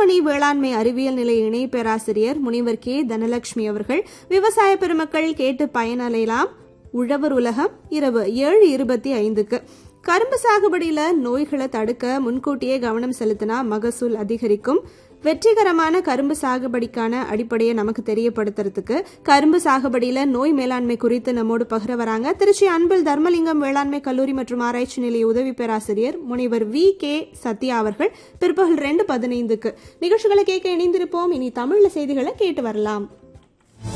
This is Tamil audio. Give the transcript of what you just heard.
வேளாங்கண்ணி வேளாண்மை அறிவியல் நிலைய இணை பேராசிரியர் முனிவர் கே தனலட்சுமி அவர்கள் விவசாய பெருமக்கள் கேட்டு பயனடையலாம் உழவர் உலகம் இரவு ஏழு இருபத்தி ஐந்துக்கு கரும்பு சாகுபடியில நோய்களை தடுக்க முன்கூட்டியே கவனம் செலுத்தினா மகசூல் அதிகரிக்கும் வெற்றிகரமான கரும்பு சாகுபடிக்கான அடிப்படையை நமக்கு தெரியப்படுத்துறதுக்கு கரும்பு சாகுபடியில நோய் மேலாண்மை குறித்து நம்மோடு பகிர வராங்க திருச்சி அன்பில் தர்மலிங்கம் வேளாண்மை கல்லூரி மற்றும் ஆராய்ச்சி நிலைய உதவி பேராசிரியர் முனைவர் வி கே சத்யா அவர்கள் பிற்பகல் ரெண்டு பதினைந்துக்கு நிகழ்ச்சிகளை கேட்க இணைந்திருப்போம் இனி தமிழ்ல செய்திகளை கேட்டு வரலாம்